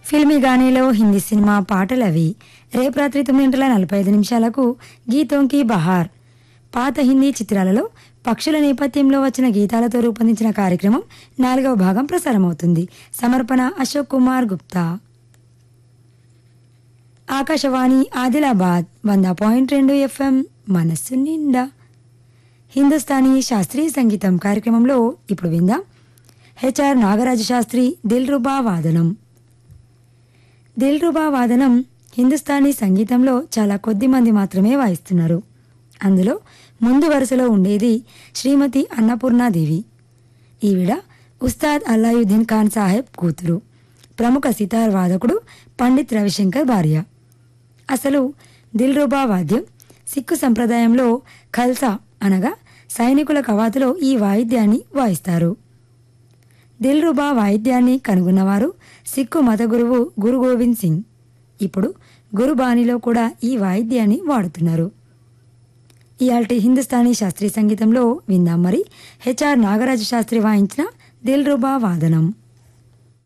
ఫిల్మీ గానీలో హిందీ సినిమా పాటలవి రేపు రాత్రి తొమ్మిది గంటల నలభై ఐదు నిమిషాలకు గీతోంకి బహార్ పాత హిందీ చిత్రాలలో పక్షుల నేపథ్యంలో వచ్చిన గీతాలతో రూపొందించిన కార్యక్రమం నాలుగవ భాగం ప్రసారమవుతుంది సమర్పణ అశోక్ కుమార్ గుప్తా ఆకాశవాణి ఆదిలాబాద్ వంద పాయింట్ రెండు ఎఫ్ఎం మనస్సు నిండా హిందుస్థానీ శాస్త్రీయ సంగీతం కార్యక్రమంలో ఇప్పుడు విందాం హెచ్ఆర్ నాగరాజ శాస్త్రి దిల్రుబా వాదనం దిల్రుబా వాదనం హిందుస్థానీ సంగీతంలో చాలా కొద్ది మంది మాత్రమే వాయిస్తున్నారు అందులో ముందు వరుసలో ఉండేది శ్రీమతి అన్నపూర్ణాదేవి ఈవిడ ఉస్తాద్ అల్లాయుద్దీన్ ఖాన్ సాహెబ్ కూతురు ప్రముఖ సితార్ వాదకుడు పండిత్ రవిశంకర్ భార్య అసలు దిల్రుబా వాద్యం సిక్కు సంప్రదాయంలో ఖల్సా అనగా సైనికుల కవాతులో ఈ వాయిద్యాన్ని వాయిస్తారు దిల్రుబా వాయిద్యాన్ని కనుగొన్నవారు సిక్కు మత గురువు గురు గోవింద్ సింగ్ ఇప్పుడు గురుబాణిలో కూడా ఈ వాయిద్యాన్ని వాడుతున్నారు ఇయాల్టి హిందుస్థానీ శాస్త్రీయ సంగీతంలో విందాం మరి హెచ్ఆర్ నాగరాజ శాస్త్రి వాయించిన దిల్రుబా వాదనం